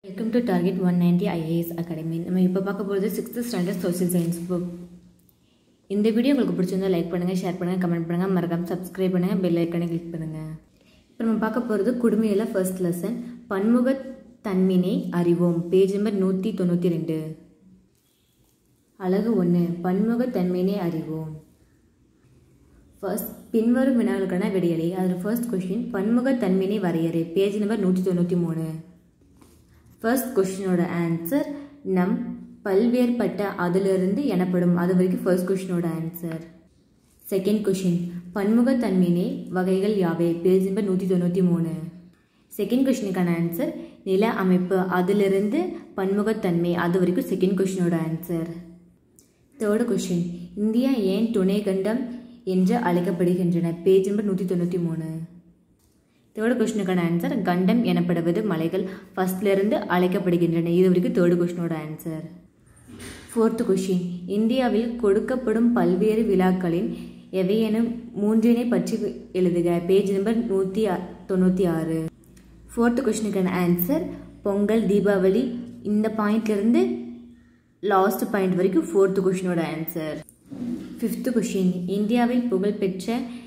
welcome to target one ninety IAS academy நம்ம இப்போ பார்க்க போகிறது sixth standard social science book இந்த வீடியோ உங்களுக்கு பிடிச்சிருந்தா லைக் பண்ணுங்கள் ஷேர் பண்ணுங்கள் கமெண்ட் பண்ணுங்கள் மறக்காம சப்ஸ்கிரைப் பண்ணுங்கள் பெல் ஐக்கனை கிளிக் பண்ணுங்கள் இப்போ நம்ம பார்க்க போகிறது குடுமையில் ஃபர்ஸ்ட் லெசன் பன்முக தன்மினை அறிவோம் பேஜ் நம்பர் நூற்றி தொண்ணூற்றி ரெண்டு அழகு ஒன்று பன்முக தன்மையினை அறிவோம் ஃபர்ஸ்ட் பின்வரும் வினாக்களுக்கான விடையளி அதில் ஃபர்ஸ்ட் கொஷின் பன்முக தன்மையினை வரையறை பேஜ் நம்பர் நூற்றி தொண்ணூற்றி மூணு ஃபர்ஸ்ட் கொஷினோட ஆன்சர் நம் பல்வேறுபட்ட அதிலிருந்து எனப்படும் அது வரைக்கும் ஃபர்ஸ்ட் கொஷினோட ஆன்சர் செகண்ட் கொஷின் பன்முகத்தன்மையினை வகைகள் யாவை பேஜ் நம்பர் நூற்றி தொண்ணூற்றி மூணு செகண்ட் கொஷினுக்கான ஆன்சர் நில அமைப்பு அதிலிருந்து பன்முகத்தன்மை அது வரைக்கும் செகண்ட் கொஷினோட ஆன்சர் தேர்டு கொஷின் இந்தியா ஏன் துணை கண்டம் என்று அழைக்கப்படுகின்றன பேஜ் நம்பர் நூற்றி தொண்ணூற்றி மூணு தேர்டு கொஸ்டினுக்கான ஆன்சர் கண்டம் எனப்படுவது மலைகள் ஃபர்ஸ்ட்லேருந்து அழைக்கப்படுகின்றன இது வரைக்கும் தேர்டு கொஸ்டினோட ஆன்சர் ஃபோர்த்து கொஷின் இந்தியாவில் கொடுக்கப்படும் பல்வேறு விழாக்களின் எவையெனும் மூன்றினை பற்றி எழுதுக பேஜ் நம்பர் நூற்றி தொண்ணூற்றி ஆறு ஃபோர்த்து கொஷினுக்கான ஆன்சர் பொங்கல் தீபாவளி இந்த பாயிண்ட்லேருந்து லாஸ்ட் பாயிண்ட் வரைக்கும் ஃபோர்த்து கொஷினோட ஆன்சர் ஃபிஃப்த்து கொஷின் இந்தியாவில் புகழ்பெற்ற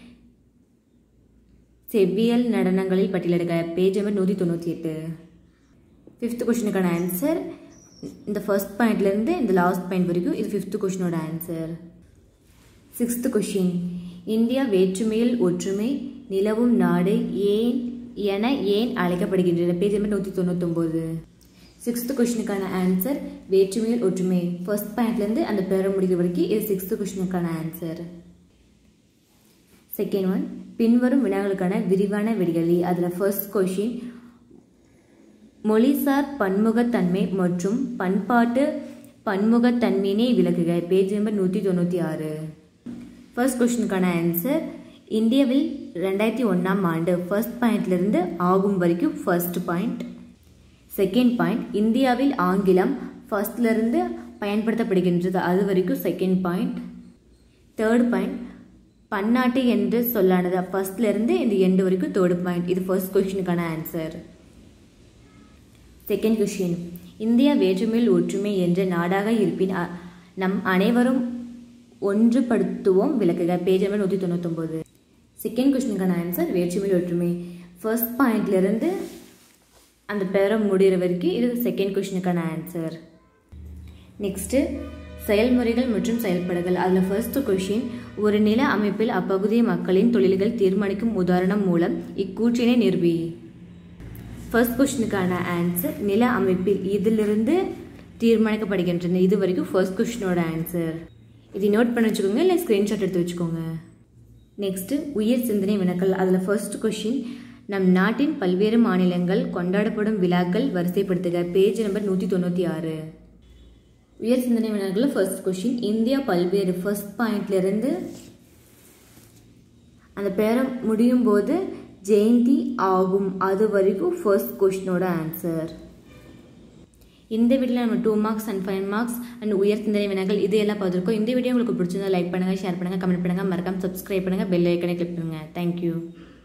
செவ்வியல் நடனங்களில் பட்டியலிடுக பேஜ் நம்பர் நூற்றி தொண்ணூற்றி எட்டு ஃபிஃப்த் கொஷினுக்கான ஆன்சர் இந்த ஃபர்ஸ்ட் பாயிண்ட்லேருந்து இந்த லாஸ்ட் பாயிண்ட் வரைக்கும் இது ஃபிஃப்த் கொஷினோட ஆன்சர் சிக்ஸ்த்து கொஷின் இந்தியா வேற்றுமையில் ஒற்றுமை நிலவும் நாடு ஏன் என ஏன் அழைக்கப்படுகின்றன பேஜ் நம்பர் நூற்றி தொண்ணூத்தொம்போது சிக்ஸ்த்து கொஷினுக்கான ஆன்சர் வேற்றுமையில் ஒற்றுமை ஃபர்ஸ்ட் பாயிண்ட்லேருந்து அந்த பெற முடிகிற வரைக்கும் இது சிக்ஸ்த்து கொஷினுக்கான ஆன்சர் செகண்ட் ஒன் பின்வரும் வினாக்களுக்கான விரிவான விடிகளி அதில் ஃபர்ஸ்ட் கொஷின் மொழிசார் பன்முகத்தன்மை மற்றும் பண்பாட்டு பன்முகத்தன்மையினை விளக்குக பேஜ் நம்பர் நூற்றி தொண்ணூற்றி ஆறு ஃபர்ஸ்ட் கொஷினுக்கான ஆன்சர் இந்தியாவில் ரெண்டாயிரத்தி ஒன்றாம் ஆண்டு ஃபர்ஸ்ட் பாயிண்ட்லேருந்து ஆகும் வரைக்கும் ஃபர்ஸ்ட் பாயிண்ட் செகண்ட் பாயிண்ட் இந்தியாவில் ஆங்கிலம் ஃபர்ஸ்ட்லேருந்து பயன்படுத்தப்படுகின்றது அது வரைக்கும் செகண்ட் பாயிண்ட் தேர்ட் பாயிண்ட் பன்னாட்டு என்று சொல்லானது ஃபர்ஸ்ட்லேருந்து இந்த எண்டு வரைக்கும் தேர்டு பாயிண்ட் இது ஃபர்ஸ்ட் கொஷினுக்கான ஆன்சர் செகண்ட் கொஷின் இந்தியா வேற்றுமையில் ஒற்றுமை என்ற நாடாக இருப்பின் நம் அனைவரும் ஒன்றுபடுத்துவோம் விளக்குக பேஜ் நம்பர் நூற்றி தொண்ணூத்தொம்பது செகண்ட் கொஷினுக்கான ஆன்சர் வேற்றுமையில் ஒற்றுமை ஃபர்ஸ்ட் பாயிண்ட்லேருந்து அந்த பேரம் முடிகிற வரைக்கும் இது செகண்ட் கொஷினுக்கான ஆன்சர் நெக்ஸ்ட்டு செயல்முறைகள் மற்றும் செயல்படுகள் அதில் ஃபர்ஸ்ட் கொஷின் ஒரு நில அமைப்பில் அப்பகுதி மக்களின் தொழில்கள் தீர்மானிக்கும் உதாரணம் மூலம் இக்கூற்றினை நிறுவி ஃபர்ஸ்ட் கொஷினுக்கான ஆன்சர் நில அமைப்பில் இதிலிருந்து தீர்மானிக்கப்படுகின்றன இது வரைக்கும் ஃபர்ஸ்ட் கொஷினோட ஆன்சர் இதை நோட் பண்ணி வச்சுக்கோங்க இல்லை ஸ்க்ரீன்ஷாட் எடுத்து வச்சுக்கோங்க நெக்ஸ்ட்டு உயிர் சிந்தனை வினாக்கள் அதில் ஃபர்ஸ்ட் கொஷின் நம் நாட்டின் பல்வேறு மாநிலங்கள் கொண்டாடப்படும் விழாக்கள் வரிசைப்படுத்துக பேஜ் நம்பர் நூற்றி தொண்ணூற்றி ஆறு உயர் சிந்தனை வினாக்களில் ஃபர்ஸ்ட் கொஷின் இந்தியா பல்வேறு ஃபர்ஸ்ட் பாயிண்ட்லேருந்து அந்த பேரை முடியும் போது ஜெயந்தி ஆகும் அது வரைக்கும் ஃபர்ஸ்ட் கொஷினோட ஆன்சர் இந்த வீடியோவில் நம்ம two marks and five marks and உயர் சிந்தனை வினாக்கள் இது எல்லாம் பார்த்துருக்கோம் இந்த வீடியோ உங்களுக்கு பிடிச்சிருந்தா லைக் பண்ணுங்கள் ஷேர் பண்ணுங்கள் கமெண்ட் பண்ணுங்கள் மறக்காம சப்ஸ்கிரைப் பண்ணுங்கள் பெல் ஐக்கனை கிளிக் பண்ணுங்கள் தேங்க்யூ